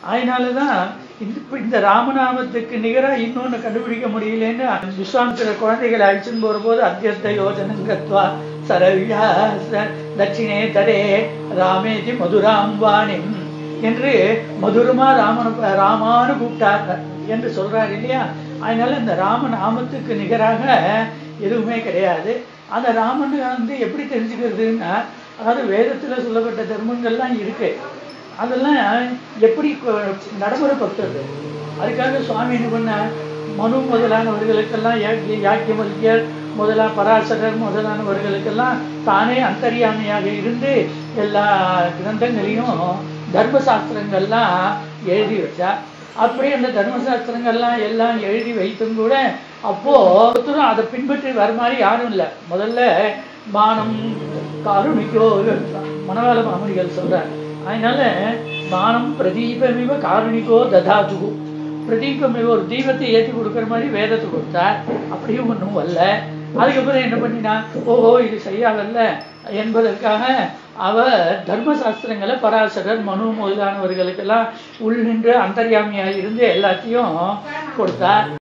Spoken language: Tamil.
அதனால தான் இந்த இப்ப இந்த ராமநாமத்துக்கு நிகராக இன்னொன்று கண்டுபிடிக்க முடியலன்னு விஸ்வாமித்திர குழந்தைகளை அழிச்சுன்னு போகிறபோது அத்தியர்த்த யோஜனங்கத்வா சரவியா தட்சிணே தரே ராமேதி மதுராம் வாணிம் என்று மதுரமா ராமனு ராமானு கூப்பிட்டார் என்று சொல்றார் இல்லையா அதனால இந்த ராமநாமத்துக்கு நிகராக எதுவுமே கிடையாது அந்த ராமன் வந்து எப்படி தெரிஞ்சுக்கிறதுன்னா அதாவது வேதத்துல சொல்லப்பட்ட தர்மங்கள்லாம் இருக்கு அதெல்லாம் எப்படி கொ- நடைமுறைப்படுத்துறது அதுக்காக சுவாமி என்ன பண்ணார் மனு முதலானவர்களுக்கெல்லாம் யாக்கிய யாக்கியவல்யர் முதலா பராசரர் முதலானவர்களுக்கெல்லாம் தானே அந்தரியாமையாக இருந்து எல்லா கிரந்தங்களையும் தர்மசாஸ்திரங்கள்லாம் எழுதி வச்சார் அப்படி அந்த தர்மசாஸ்திரங்கள்லாம் எல்லாம் எழுதி வைத்தும் கூட அப்போ ஒருத்தரும் அதை பின்பற்றி வர மாதிரி யாரும் இல்லை முதல்ல மானம் காருணிக்கோ மனவாள மாமணிகள் சொல்றார் அதனால மானம் பிரதீபமிவ காருணிக்கோ ததாதுகு பிரதீபம் ஒரு தீபத்தை ஏற்றி கொடுக்குற மாதிரி வேதத்தை கொடுத்தார் அப்படியும் ஒன்றும் வரல அதுக்கப்புறம் என்ன பண்ணினா ஓஹோ இது சரியாகல என்பதற்காக அவர் தர்மசாஸ்திரங்களை பராசரர் மனு முதலானவர்களுக்கெல்லாம் உள் நின்று அந்தர்யாமியாக இருந்து எல்லாத்தையும் கொடுத்தார்